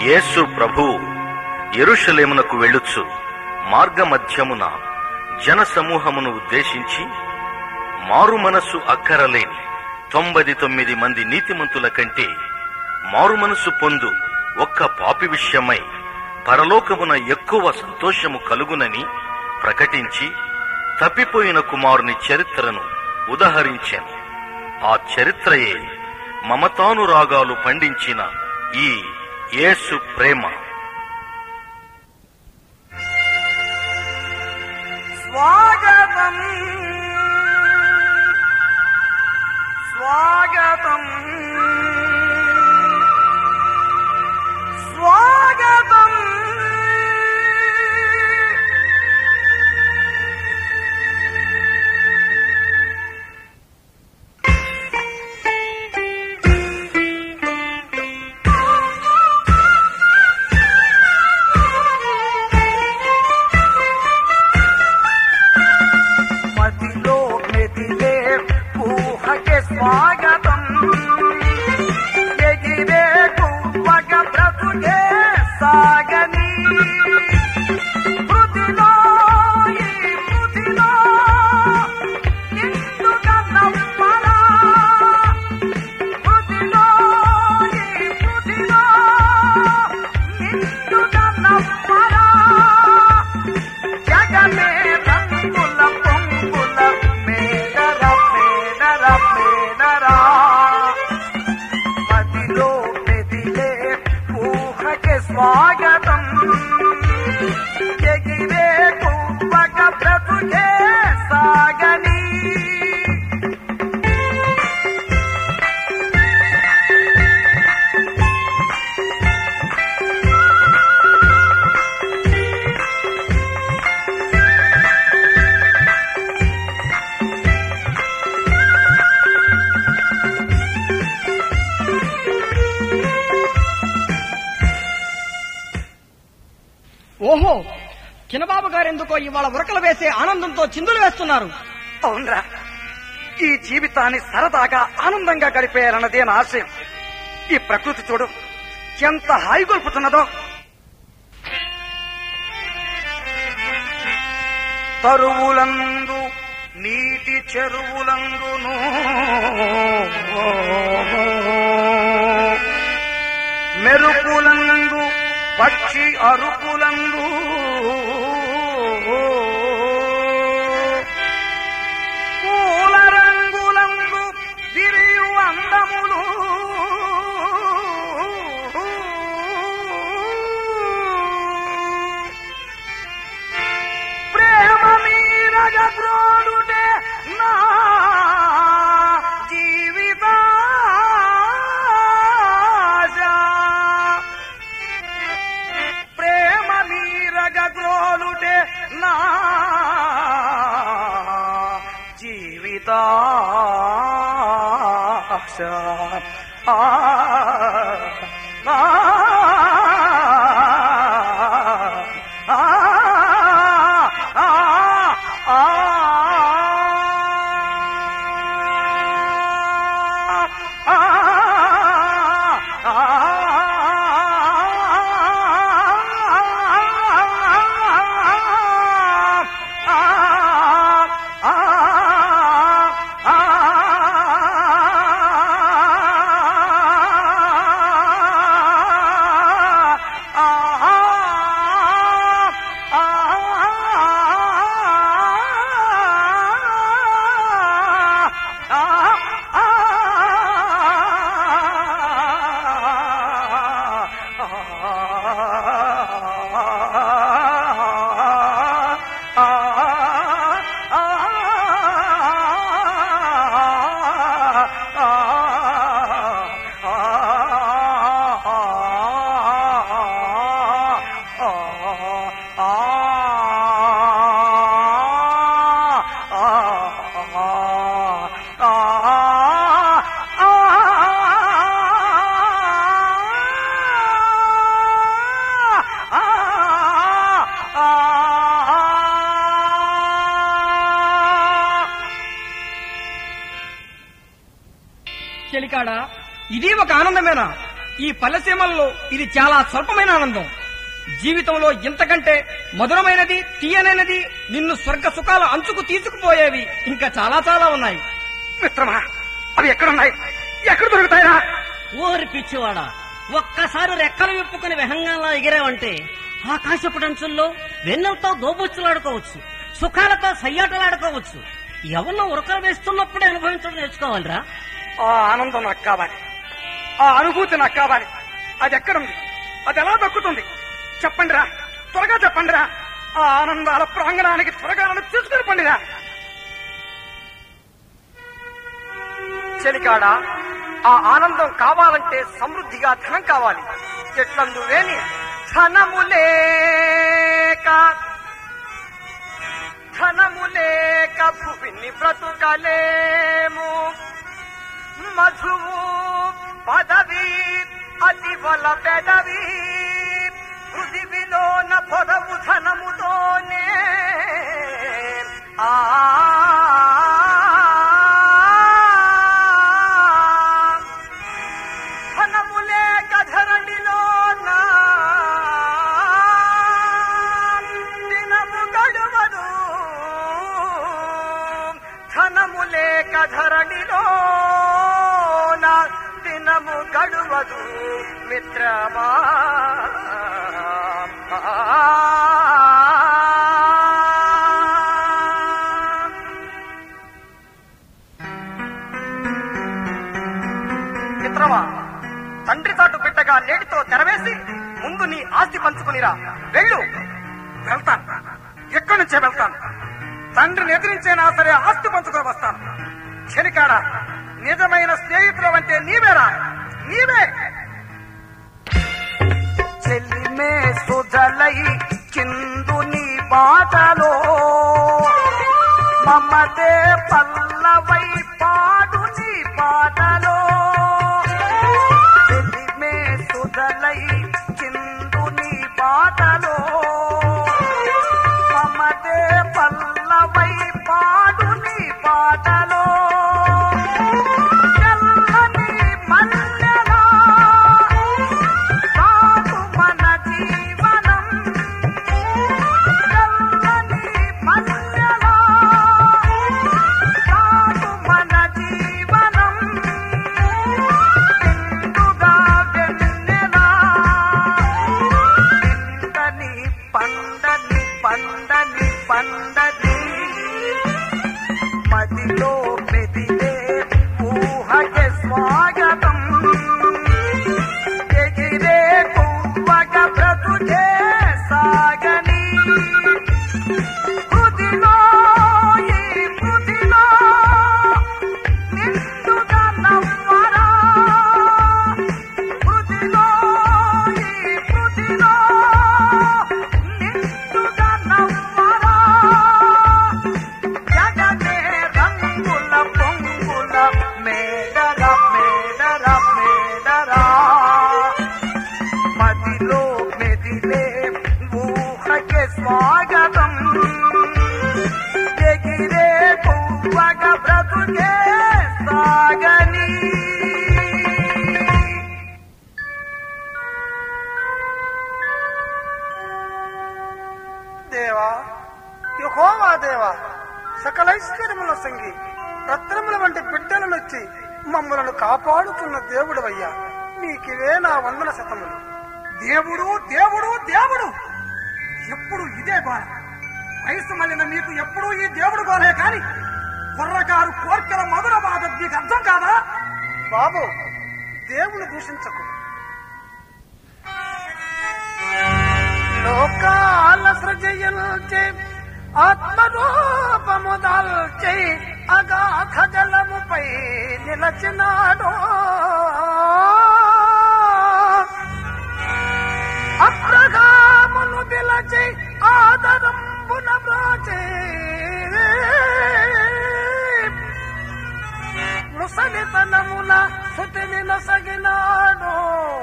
యేసు ప్రభువు యెరూషలేమునకు వెళ్ళుచు మార్గమధ్యమున జనసమూహమును ఉద్దేశించి మారు మనస్సు అక్కరలేని తొంభై తొమ్మిది మంది నీతిమంతుల కంటే మారు మనస్సు పొందు ఒక్క పాపి విషయమై పరలోకమున ఎక్కువ సంతోషము కలుగునని ప్రకటించి తప్పిపోయిన కుమారుని చరిత్రను ఉదహరించాను ఆ చరిత్రయే మమతానురాగాలు పండించిన ఈ యేసు ప్రేమ స్వాగతం స్వాగతం స్వాగతం మదిలో మెదిలే ఊహకే స్వాగతం ఎగిరే గువ్వగ బ్రతుకే సాగని మృతిలో ఈ మృతిలో నిండుగా నవ్వరా మృతిలో ఈ మృతిలో నిండుగా నవ్వరా జగమే రంగుల పొంగుల మేడర మేడర మేడరా మదిలో మెదిలే ఊహకి స్వాగతం ఎగిరే కువ్వక బ్రతుకే సాగని ఓహో చిన్నబాబు గారెందుకో ఇవాళ ఉరకలు వేసే ఆనందంతో చిందులు వేస్తున్నారు అవునరా ఈ జీవితాన్ని సరదాగా ఆనందంగా గడిపేయాలన్నదే నా ఆశయం ఈ ప్రకృతి చూడు ఎంత హాయిగొల్పుతున్నదో తరువులందు నీటి చెరువులందును మెరుపులందు పక్షి అరుపులందు పూల రంగులందు విరియు అందములు ప్రేమ మీరగ ద్రోడుటే నా జీవిత ప్రేమ మీరగ గ్రోలుటే నా జీవితాశ ఆ, ఆ, ఆ, ఆ, ఆ, చెలికాడా ఇది ఒక ఆనందమేనా ఈ పల్లెసీమల్లో ఇది చాలా స్వల్పమైన ఆనందం జీవితంలో ఇంతకంటే మధురమైనది తీయనైనది నిన్ను స్వర్గ సుఖాల అంచుకు తీసుకుపోయేవి ఇంకా చాలా చాలా ఉన్నాయి మిత్రమా అవి ఎక్కడున్నాయి ఎక్కడ దొరుకుతాయా ఓరి పిచ్చివాడా ఒక్కసారి రెక్కలు విప్పుకుని విహంగంలా ఎగిరావంటే ఆకాశపుటంచుల్లో వెన్నెలతో దోబుచ్చులాడుకోవచ్చు సుఖాలతో సయ్యాటలాడుకోవచ్చు ఎవరినో ఉరకలు వేస్తున్నప్పుడే అనుభవించడం నేర్చుకోవాలిరా ఆ ఆనందం నాకు కావాలి ఆ అనుభూతి నాకు కావాలి అది ఎక్కడుంది అది ఎలా దక్కుతుంది చెప్పండి రా త్వరగా చెప్పండి రా ఆ ఆనందాల ప్రాంగణానికి త్వరగా నన్ను తీసుకుని పండిరా చెలికాడ ఆ ఆనందం కావాలంటే సమృద్ధిగా ధనం కావాలి ఎట్లందు వేని ధనము లేక ధనము లేక భువిని బ్రతుకలేము మధువు పదవి అతి వల పెదవి పృథివిలోన పొదవు ధనముతోనే ఆ ధనము లేక ధరణిలోన దినము గడువదు ధనము లేక ధరణిలోన దినము గడువదు మిత్రమా మిత్రమా తండ్రి చాటు బిడ్డగా నేటితో తెరవేసి ముందు నీ ఆస్తి పంచుకునిరా వెళ్ళు వెళ్తాను ఎక్కడి నుంచే వెళ్తాను తండ్రిని ఎదిరించేనా సరే ఆస్తి పంచుకొని వస్తాను చెలికాడ నిజమైన స్నేహితులు అంటే నీవేరా నీవే చెల్లిమే సుధలై చిందు నీ బాటలో మమతే పల్లవై పాడు నీ పాటలో చెల్లిమే సుధలై చిందు నీ బాటలో మమతే పల్లవై పాడు నీ పాటలో తెల్లని మల్లెలా సాగు మన జీవనం తెల్లని మల్లెలా సాగు మన జీవనం నిండుగా వెన్నెలా నిండని పండని పండని పండని మదిలో మెదిలే ఊహకి స్వాగతం ఎగిరే పువ్వగ బ్రతుకే సాగని హృదిలో ఈ హృదిలో నిండుగా నవ్వరా హృదిలో ఈ హృదిలో నిండుగా నవ్వరా జగనే రంగుల పొంగుల మేడర మేడర మేడరా మదిలో మెదిలే ఊహకే స్వాగతం ఎగిరే పువ్వగ బ్రతుకే సాగని దేవా యహోవా దేవా సకలైశ్వర్యముల సంగి రత్నముల వంటి బిడ్డలనొచ్చి మమ్మలను కాపాడుతున్న దేవుడవయ్యా నీకివే నా వందన శతములు దేవుడు దేవుడు దేవుడు ఎప్పుడు ఇదే గోల వయసు మళ్ళిన మీకు ఎప్పుడు ఈ దేవుడు గోలే కాని కుర్రగారు కోర్కెల మధుర బాధ మీకు అర్థం కాదా బాబు దేవుని దూషించకు లోకాల సృజయుల్చే ఆత్మరూపము దాల్చే అగాధ జలముపై నిలచినాడు అప్రగామును పిలచి ఆదరంబున బ్రాచే ముసలితనమున సుతిని నొసగినాడు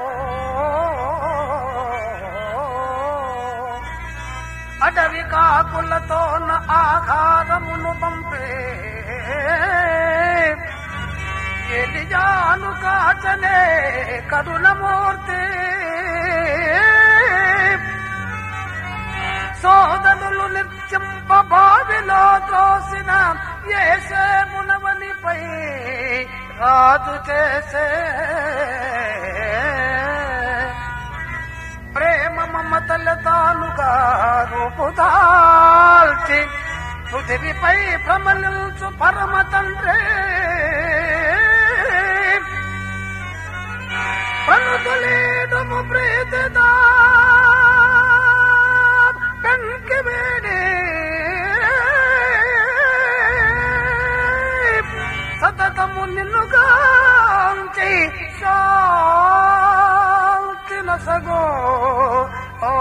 అడవి కాకులతోన ఆహారమును పంపే ఎలియాను కాచనే కరుణమూర్తి సోదరులు నిర్చింప బావిలో త్రోసిన ఏసే మునవనిపై రాజు చేసే ప్రేమ మమతల తానుగా రూపుదాల్చి పృథివిపై భ్రమలించు పరమ తండ్రి పలుతులేడుము ప్రీతిదా కంకి వేడి సతతము నిన్నుగాంచి శాంతి నసగో ఆ.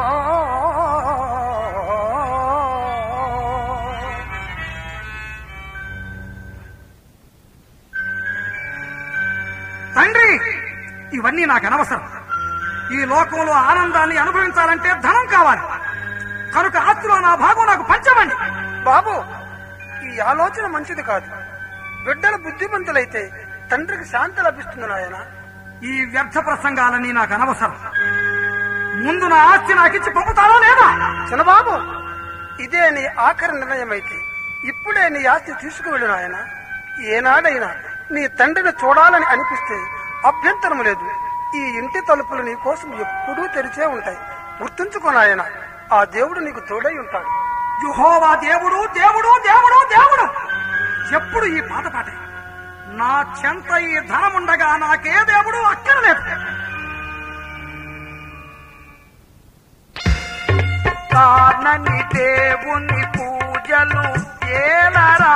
తండ్రి ఇవన్నీ నాకు అనవసరం ఈ లోకంలో ఆనందాన్ని అనుభవించాలంటే ధనం కావాలి కనుక ఆస్తిలో నా భాగం నాకు పంచమండి బాబు ఈ ఆలోచన మంచిది కాదు బిడ్డలు బుద్ధిమంతులైతే తండ్రికి శాంతి లభిస్తుంది నాయన ఈ వ్యర్థ ప్రసంగాలన్నీ నాకు అనవసరం ముందు నా ఆస్తి నాకిచ్చి పంపుతారా లేదా చిన్నబాబు ఇదే నీ ఆఖరి నిర్ణయం అయితే ఇప్పుడే నీ ఆస్తి తీసుకువెళ్ళు నాయన ఏనాడైనా నీ తండ్రిని చూడాలని అనిపిస్తే అభ్యంతరం లేదు ఈ ఇంటి తలుపులు నీ కోసం ఎప్పుడూ తెరిచే ఉంటాయి గుర్తుంచుకో నాయన ఆ దేవుడు నీకు తోడై ఉంటాడు యుహోవా దేవుడు దేవుడు దేవుడు దేవుడు ఎప్పుడు ఈ పాత పాటే నా చెంత ఈ ధనముండగా నాకే దేవుడు అక్కర్లేదు కానని దేవుని పూజలు ఏలరా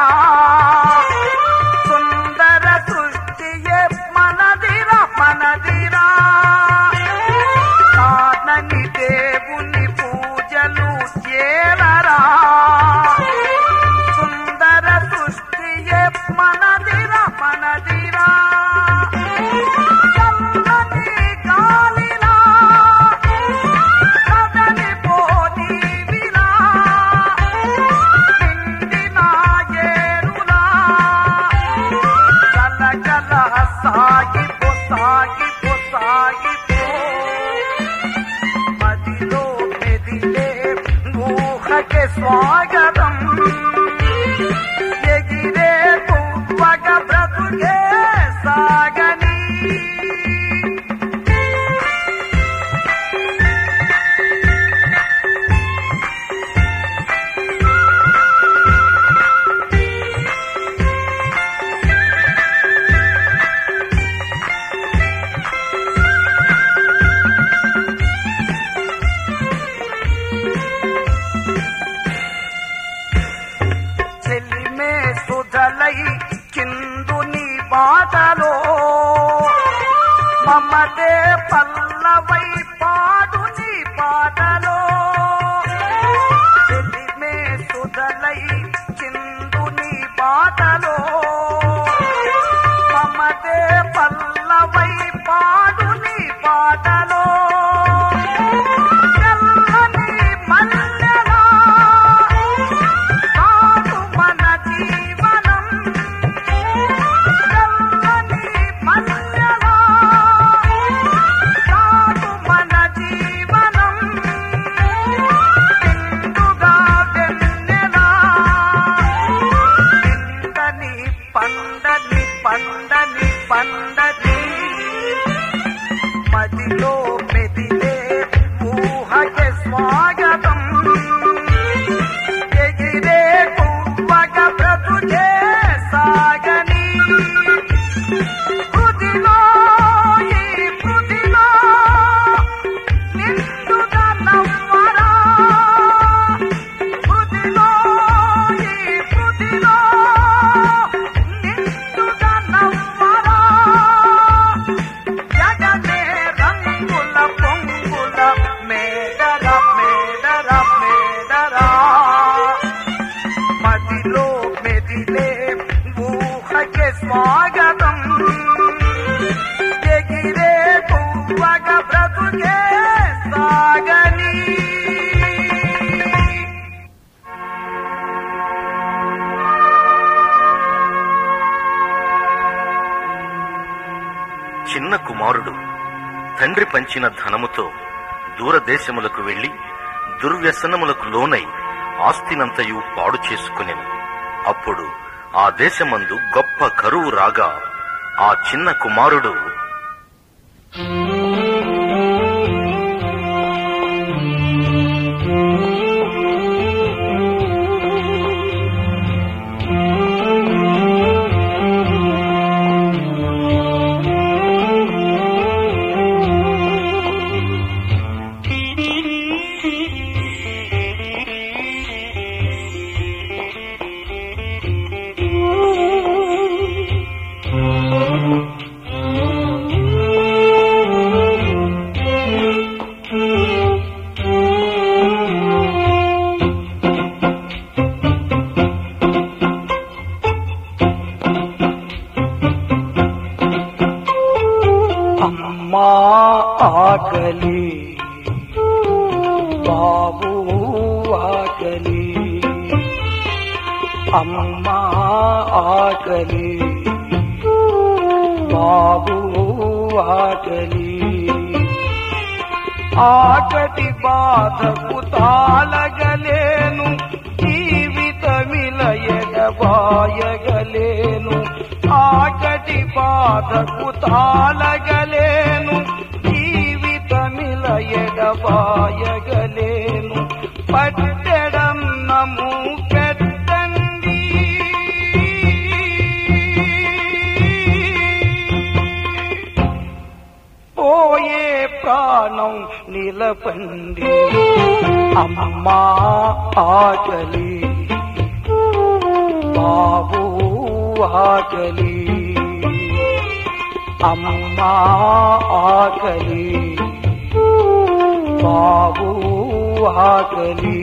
సుందర సృష్టియే మనదిరా మనదిరా కానని దేవుని పూజలు ఏలరా సుందర సృష్టియే మనదిరా మనదిరా చల్లని గాలిలా కదలి పోనీవిలా నిండిన ఏరులా గలగల సాగిపో సాగిపో సాగిపో మదిలో మెదిలే ఊహకే స్వాగతం ఎగిరే పువ్వగ బ్రతుకే సాగని చెల్లిమే సుధలై కిందు నీ బాటలో మమదే పల్లవై పాడు నీ పాటలో చెల్లిమే సుధలై కిందు నీ బాటలో మమదే పల్లవై పాడు నీ పాటలో తెల్లని మల్లెలా కాదు మన జీవనం తెల్లని మల్లెలా కాదు మన జీవనం నిండుగా వెన్నెలా నిండని పండని పండని పండని మదిలో మెదిలే ఊహకే స్వాగతం ఎగిరే పువ్వగ బ్రతుకే సాగని కృతిలో ఈ కృతిలో నిండుగా నవ్వరా కృతిలో ఈ కృతిలో నిండుగా నవ్వరా జగనే రంగుల పొంగుల మేడర మేడర మేడరా మదిలో మెదిలే ఊహకే స్వాగతం ఎగిరే పువ్వగ బ్రతుకే సాగని కుమారుడు తండ్రి పంచిన ధనముతో దూరదేశములకు వెళ్లి దుర్వ్యసనములకు లోనై ఆస్తినంతయు పాడు చేసుకునెను అప్పుడు ఆ దేశమందు గొప్ప కరువు రాగా ఆ చిన్న కుమారుడు అమ్మా ఆకలి బాబు ఆకలి అమ్మా ఆకలి బాబు ఆకలి ఆకటి బాధకు తాళగలేను జీవితమిల ఎడబాయగలేను ఆకటి బాధకు తాళగలేను జీవితమిల ఎడబాయగలేను పట్టెడన్నము పెట్టండి పోయే ప్రాణం నిలపండి అమ్మా ఆకలి బాబు ఆకలి అమ్మా ఆకలి బాబు ఆకలి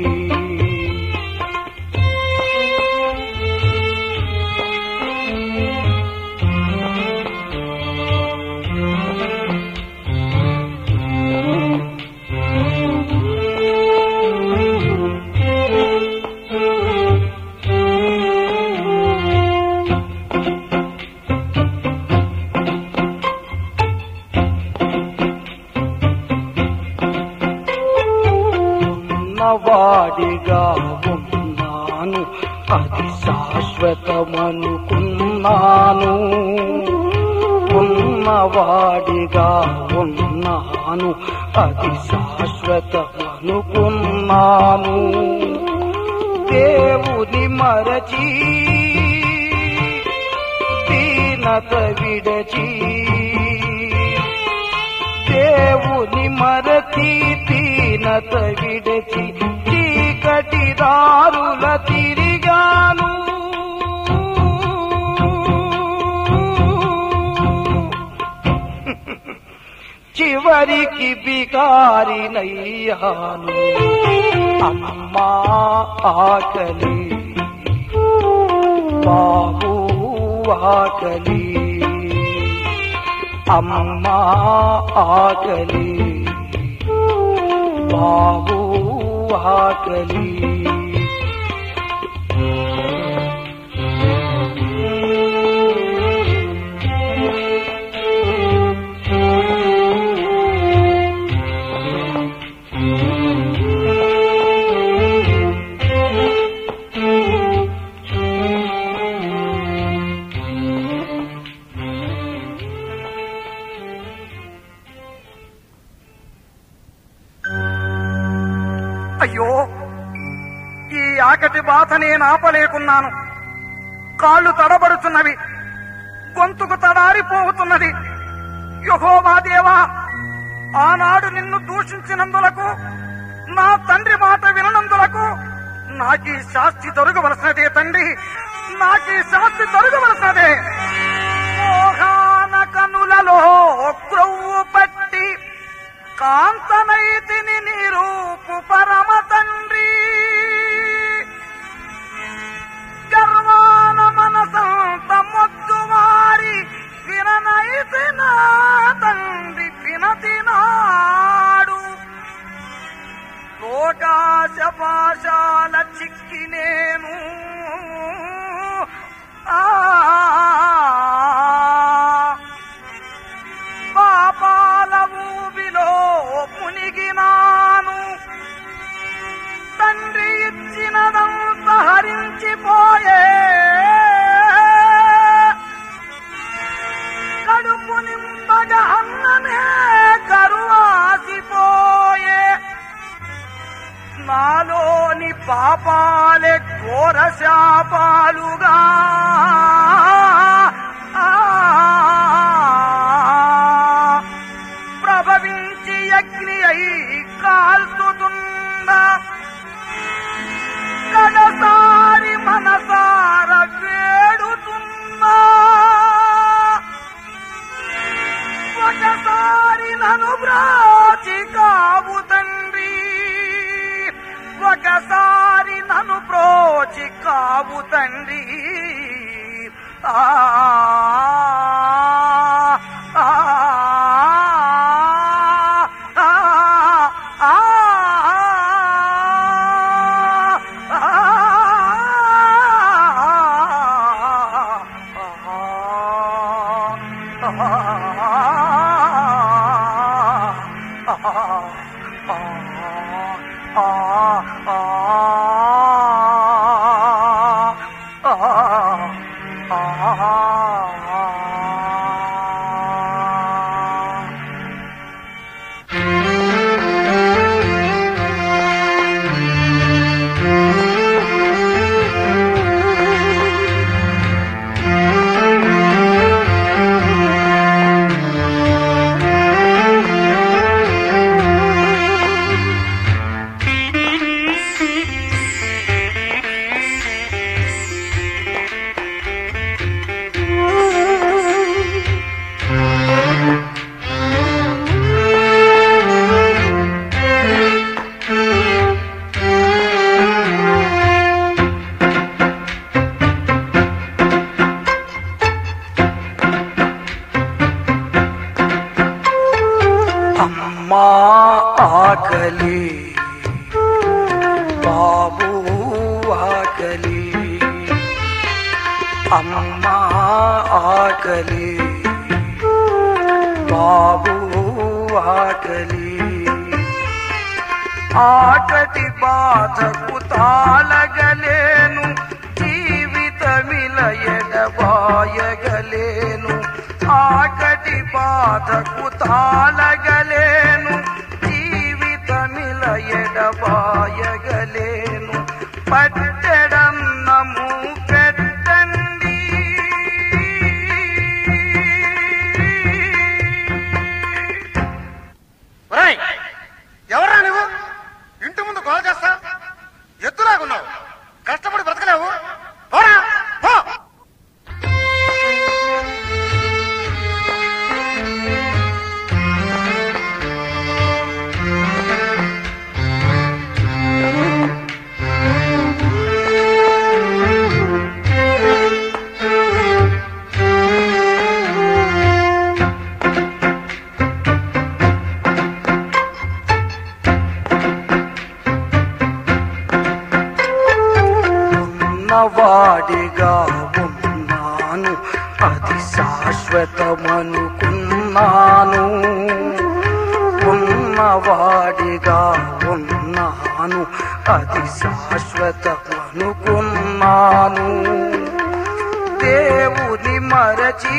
ఉన్నవాడిగా ఉన్నాను అది శాశ్వతమనుకున్నాను ఉన్నవాడిగా ఉన్నాను అది శాశ్వతమనుకున్నాను దేవుని మరచి దీనత విడచి దేవుని మరచి దీనత విడచి చీకటి దారుల తిరిగాను చివరికి బికారినయ్యాను అమ్మా ఆకలి బాబు ఆకలి అమ్మా ఆకలి బాబు ఆకలి అయ్యో ఈ ఆకటి బాధ నేను ఆపలేకున్నాను కాళ్ళు తడబడుతున్నవి గొంతుకు తడారిపోతున్నది యహోవా దేవా ఆనాడు నిన్ను దూషించినందులకు నా తండ్రి మాట విననందులకు నాకీ శాస్తి దొరకవలసినదే తండ్రి నాకీ శాస్తి దొరకవలసినదే మోహాన కనులలో క్రొవ్వు పట్టి కాంతనైతిని నీరూపు పరమ తండ్రి గర్వాన మనసంత మొద్దుమారి విననైతి నా తండ్రి వినతి నాడు లోకాశ పాశాల చిక్కి నేను ఆ పాప ఒరిగినాను తండ్రి ఇచ్చినదంత హరించిపోయే కడుపు నింపగా అన్నమే కరువాసిపోయే నాలోని పాపాలే ఘోర శాపాలుగా ఆ, ప్రభవించి అగ్ని అయి కాల్చుతున్నా కడసారి మనసార వేడుతున్నా ఒకసారి నన్ను బ్రాచి కావు తండ్రి ఒకసారి నన్ను బ్రోచి కావు తండ్రి ఆ ఆ, ఆ, ఆ, అమ్మా ఆకలి బాబు ఆకలి అమ్మా ఆకలి బాబు ఆకలి ఆకటి బాధకు తాళగలేను జీవితమిల ఎడబాయగలేను ఆకటి బాధకు తాళగలేను జీవితమిల ఎడబాయగలేను పట్టెడన్నము పెట్టండి ఒరేయ్ ఎవరా నువ్వు ఇంటి ముందు గోల చేస్తా ఎత్తులాగున్నావు కష్టపడి బ్రతకలేవు పోరా పో ఉన్నవాడిగా ఉన్నాను అది శాశ్వతమనుకున్నాను ఉన్నవాడిగా ఉన్నాను అది శాశ్వతమనుకున్నాను దేవుని మరచి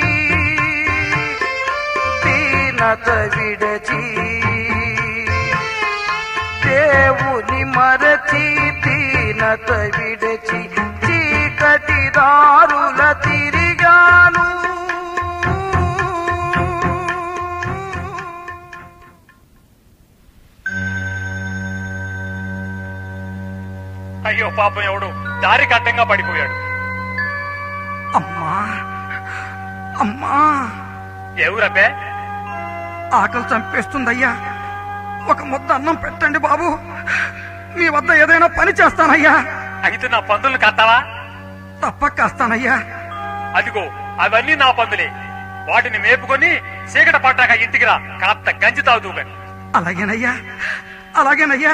దీనత విడచి దేవుని మరచి దీనత విడచి చీకటి దారుల తిరిగాను అయ్యో పాపం ఎవడు దారికి అడ్డంగా పడిపోయాడు అమ్మా అమ్మా ఎవరబ్బే ఆకలి చంపేస్తుందయ్యా ఒక ముద్ద అన్నం పెట్టండి బాబు మీ వద్ద ఏదైనా పని చేస్తానయ్యా అయితే నా పందులను కట్టావా తప్పక వస్తానయ్యా అదిగో అవన్నీ నా పందులే వాటిని మేపుకొని చీకట పడ్డాక ఇంటికి రా కాస్త గంజి తాగుతూ గాని. అలాగేనయ్యా అలాగేనయ్యా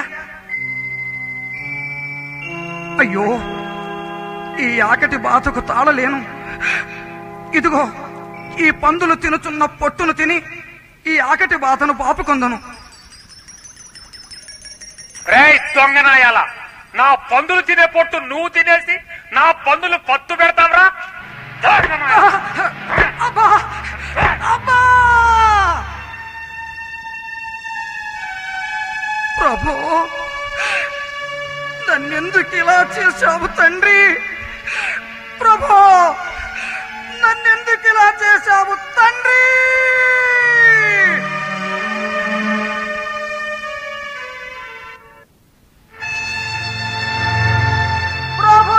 అయ్యో ఈ ఆకటి బాధకు తాళలేను ఇదిగో ఈ పందులు తినుచున్న పొట్టును తిని ఈ ఆకటి బాధను పాపుకొందను దొంగనాయాల నా పందులు తినే పొట్టు నువ్వు తినేసి నా పందులు పత్తు పెడతావరా దొంగనాయాల. అబ్బా అబ్బా ప్రభు నన్నెందుకు ఇలా చేశావు తండ్రి ప్రభు నన్నెందుకు ఇలా చేశావు తండ్రి ప్రభు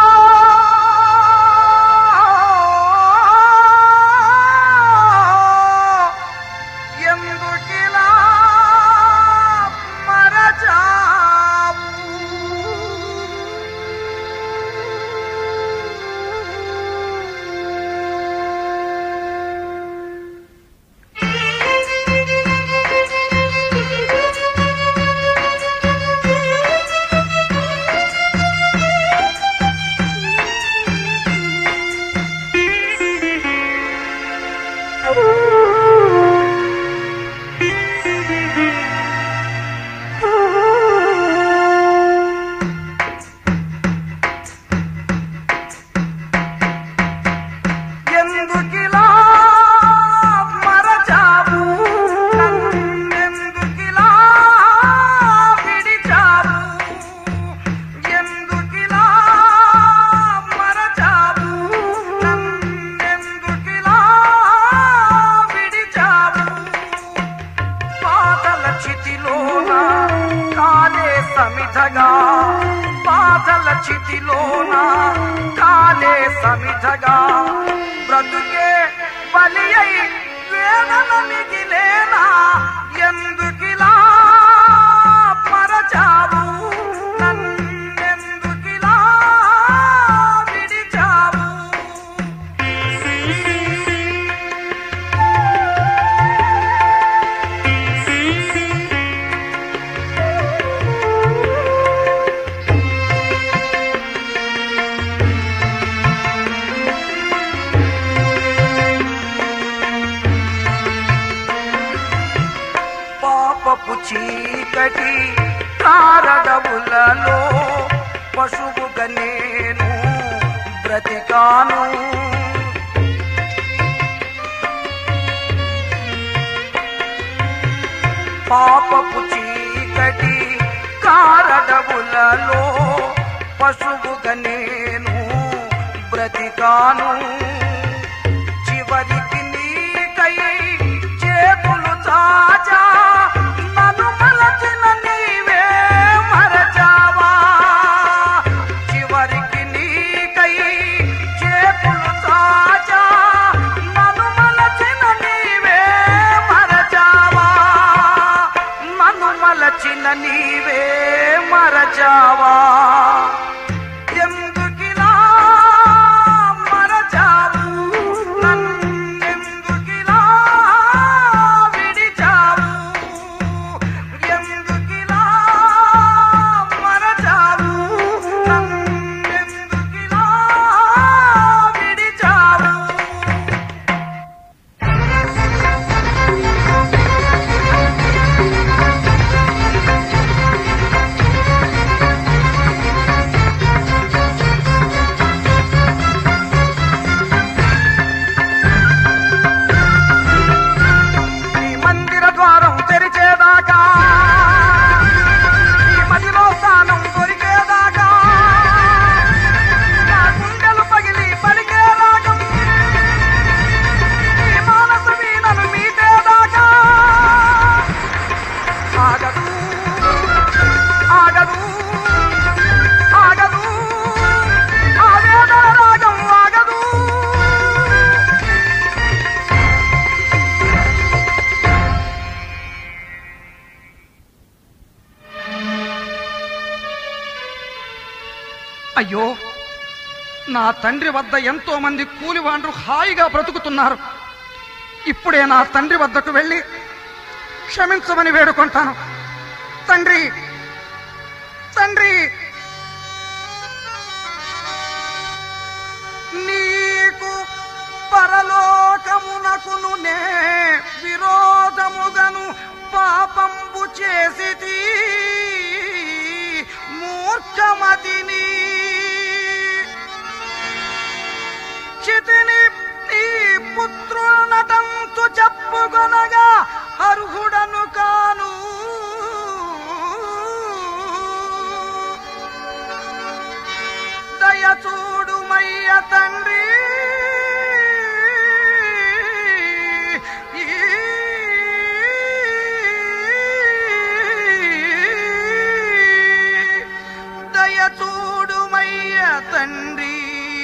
ఎందుకిలా మరచావు ఎందుకిలా మరచావు నన్నెందుకిలా విడిచావు ఎందుకిలా మరచావు నన్నెందుకిలా విడిచావు పాతల చితిలోన కాలే సమిధగా పాతల చితిలోన కాలే సమిధగా బ్రతుకే బలి అయి వేదన మిగిలేనా ఎందుకిలా మరచావు నన్నెందుకిలా విడిచావు పాపపు చీకటి కారడవులలో పశువుగా నేను బ్రతికాను పాపపు చీకటి కారడవులలో పశువుగా నేను బ్రతికాను చివరికి నీకై చేతులు చాచా నన్ను మలచిన నీవే మరచావా చివరికి నీకై చేతులు చాచా నన్ను మలచిన నీవే మరచావా నన్ను మలచిన నీవే మరచావా ఎందుకిలా మరచావు నన్నెందుకిలా విడిచావు ఎందుకిలా మరచావు నన్నెందుకిలా విడిచావు ఈ మందిర ద్వారం తెరిచేదాకా ఈ మదిలో స్థానం దొరికేదాకా నా గుండెలు పగిలి పలికేదాకా ఈ మానస వీణను మీటేదాకా ఆగదు ఆగదు ఆగదు ఆవేదన రాగం ఆగదు అయ్యో నా తండ్రి వద్ద ఎంతో మంది కూలివాండ్రు హాయిగా బ్రతుకుతున్నారు ఇప్పుడే నా తండ్రి వద్దకు వెళ్ళి క్షమించమని వేడుకుంటాను తండ్రి తండ్రి నీకు పరలోకమునకును నే విరోధముగను పాపంబు చేసి తండ్రి దయచూడుమయ్య తండ్రి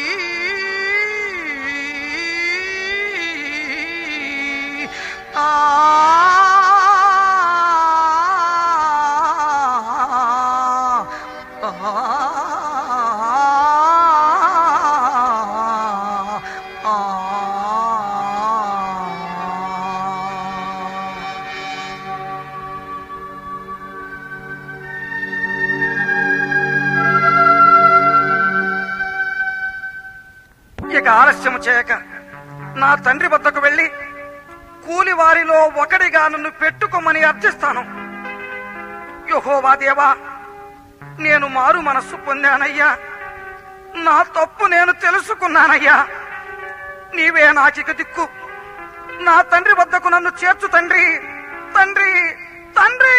ఆ ఇక ఆలస్యం చేయక నా తండ్రి వద్దకు వెళ్ళి కూలి వారిలో ఒకడిగా నన్ను పెట్టుకోమని అర్థిస్తాను యహోవా దేవా నేను మారు మనస్సు పొందానయ్యా నా తప్పు నేను తెలుసుకున్నానయ్యా నీవే నాకిక దిక్కు నా తండ్రి వద్దకు నన్ను చేర్చు తండ్రి తండ్రి తండ్రి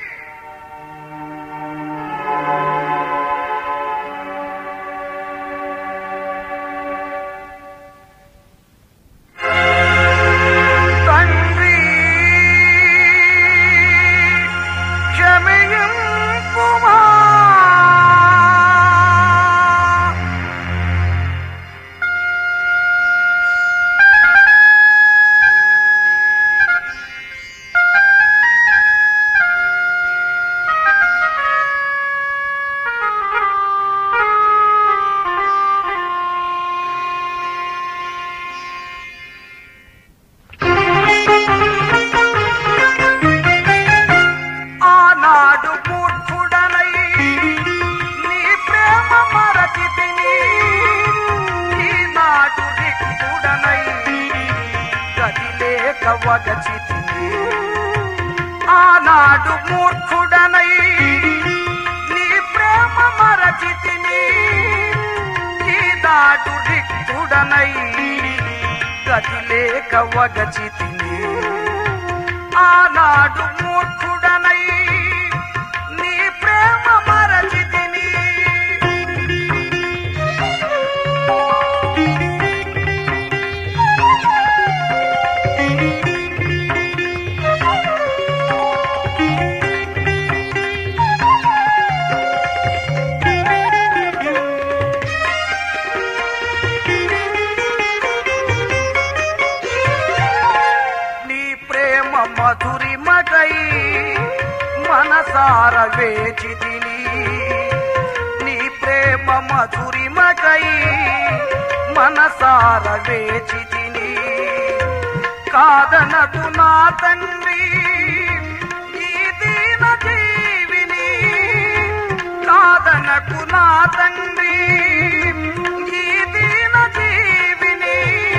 తండ్రి క్షమయింపుమా ఆనాడు మూర్ఖుడనై నీ ప్రేమ మరచితిని ఈనాడు రిక్తుడనై గది లేక వగచితిని ఆనాడు మూర్ఖుడనై నీ ప్రేమ మరచితిని ఈనాడు రిక్తుడనై గది లేక వగచితిని ఆనాడు మూర్ఖుడనై నీ ప్రేమ మరచితిని నీ ప్రేమ మధురిమకై మనసార వేచితిని నీ ప్రేమ మధురిమకై మనసార వేచితిని కాదనకు నా తండ్రి ఈ దీన జీవిని కాదనకు నా తండ్రి ఈ దీన జీవిని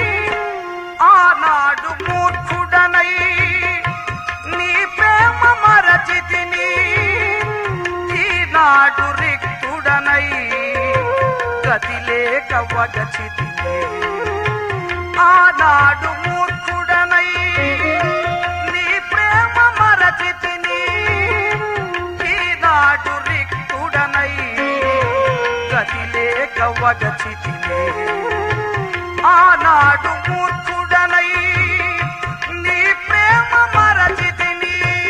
ఆనాడు మూర్ఖుడనై నీ ప్రేమ మరచితిని ఈనాడు రిక్తుడనై గతి లేక వగచితిని ఆనాడు మూర్ఖుడనై నీ ప్రేమ మరచితిని ఈనాడు రిక్తుడనై గతి లేక వగచితిని ఆనాడు మూర్ఖుడనై నీ ప్రేమ మరచితిని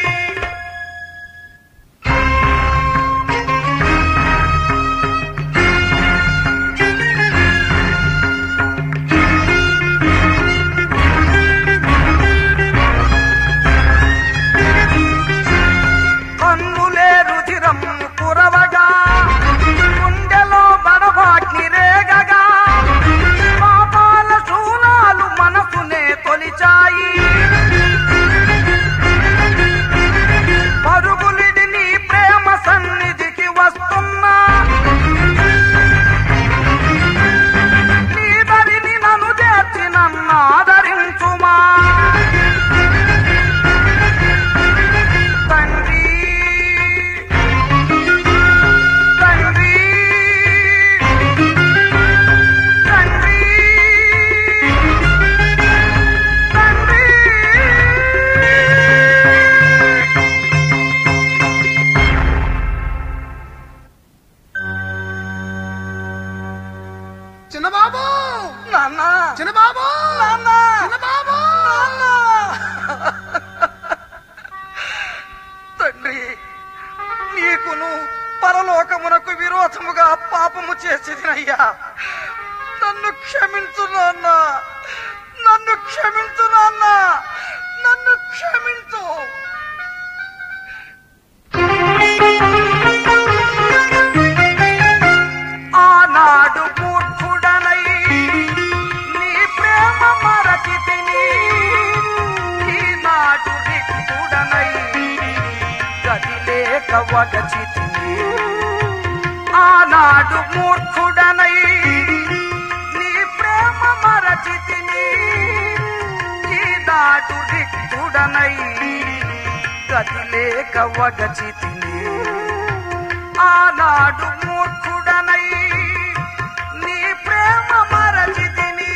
కన్నులే రుచిరం కురవగా గుండెలో బడబాగ్ని రేగగా పాపాల శూల నీకును పరలోకమునకు విరోధముగా పాపము చేసేదినయ్యా నన్ను క్షమించు నాన్న నన్ను క్షమించు నాన్న నన్ను క్షమించు ఆనాడు మూర్ఖుడనై నీ ప్రేమ మరచితిని ఈనాడు రిక్తుడనై గది లేక వగచితిని ఆనాడు మూర్ఖుడనై నీ ప్రేమ మరచితిని ఈనాడు రిక్తుడనై గది లేక వగచితిని ఆనాడు మూర్ఖుడనై నీ ప్రేమ మరచితిని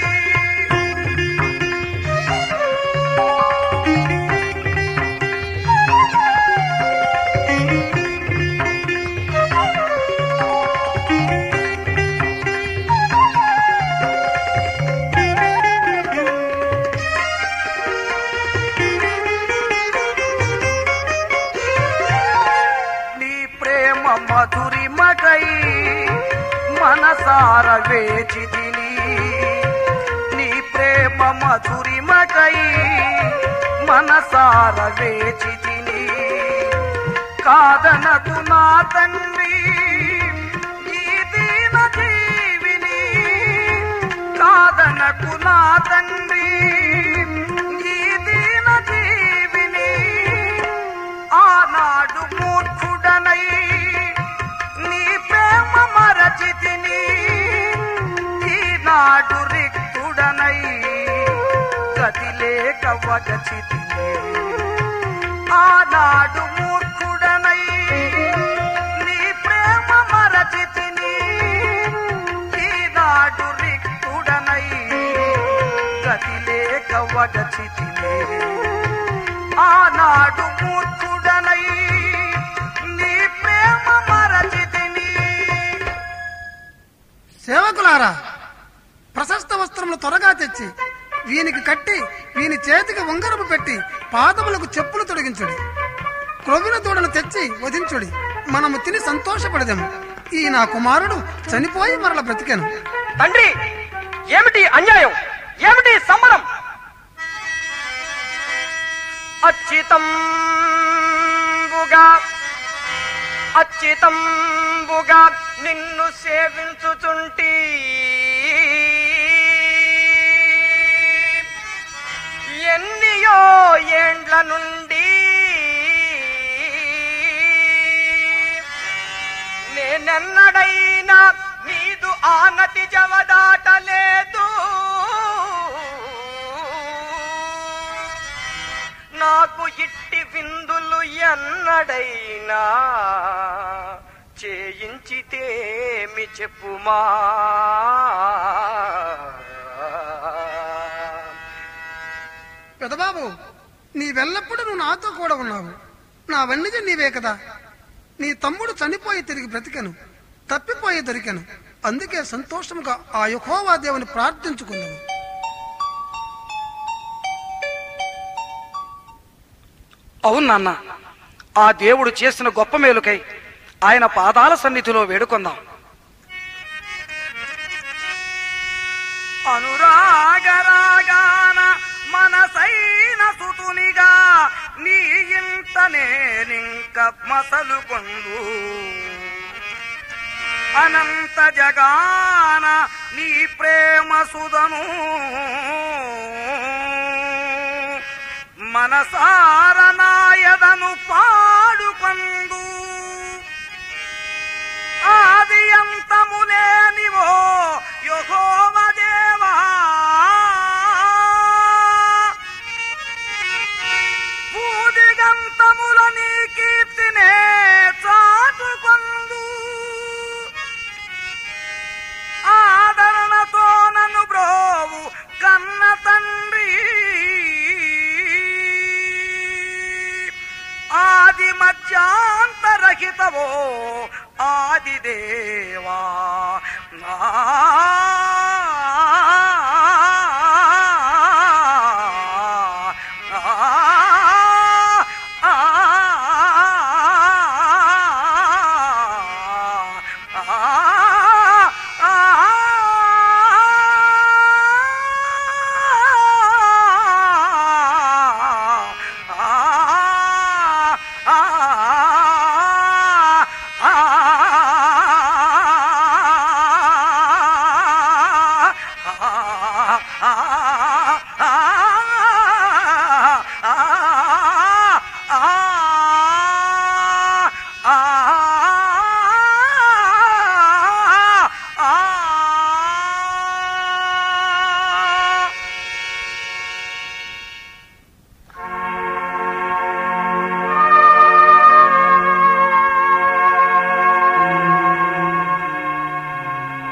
నీ ప్రేమ మధురిమకై మనసార వేచితిని నీ ప్రేమ మధురిమకై మనసార వేచితిని కాదనకు నా తండ్రి ఈ దీన జీవిని కాదనకు నా తండ్రి ఈ దీన జీవిని ఆనాడు మూర్ఖుడనై నీ ప్రేమ మరచితిని ఈనాడు రిక్తుడనై గదిలేక వగచితిని ఆనాడు మూర్ఖుడనై నీ ప్రేమ మరచితిని ఈనాడు రిక్తుడనై గదిలేక వగచితిని ఆనాడు మూర్ఖుడనై నీ ప్రేమ మరచితిని సేవకులారా ప్రశస్త వస్త్రములు త్వరగా తెచ్చి వీనికి కట్టి వీని చేతికి ఉంగరము పెట్టి పాదములకు చెప్పులు తొడిగించుడి క్రొవిన దూడను తెచ్చి వధించుడి మనము తిని సంతోషపడదాము ఈ నా కుమారుడు చనిపోయి మరల బ్రతికాను తండ్రి ఏమిటి అన్యాయం ఏమిటి సమ్మరం అచ్చితంబుగా అచ్చితంబుగా నిన్ను సేవించుచుంటి ఎన్నియో ఏండ్ల నుండి నేనెన్నడైనా నీదు ఆనతి జవదాటలేదు నాకు ఇట్టి విందులు ఎన్నడైనా చేయించితేమి చెప్పుమా పెదబాబు నీవెల్లప్పుడూ నువ్వు నాతో కూడా ఉన్నావు నా వన్నిజ నీవే కదా నీ తమ్ముడు చనిపోయి తిరిగి బ్రతికెను తప్పిపోయి దొరికెను అందుకే సంతోషముగా ఆ యహోవా దేవుని ప్రార్థించుకున్నాను అవును నాన్న ఆ దేవుడు చేసిన గొప్ప మేలుకై ఆయన పాదాల సన్నిధిలో వేడుకొందాం అనురాగరాగాన మనసైన సుతునిగా నీ ఇంట నేనింక మసలుకొందు అనంత జగాన నీ ప్రేమ సుధను మనసార నాయదను పాడుకొందు ఆది అంతములేనివో యహోవ దేవా పూదిగంతముల నీ కీర్తినే చాటుకొందు ఆదరణతో నన్ను బ్రోవు కన్న తండ్రి ఆది మధ్యాంతరహితవో ఆది దేవా నా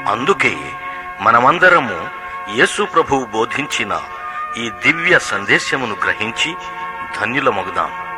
అందుకే మనమందరము యేసు ప్రభువు బోధించిన ఈ దివ్య సందేశమును గ్రహించి ధన్యులమగుదాం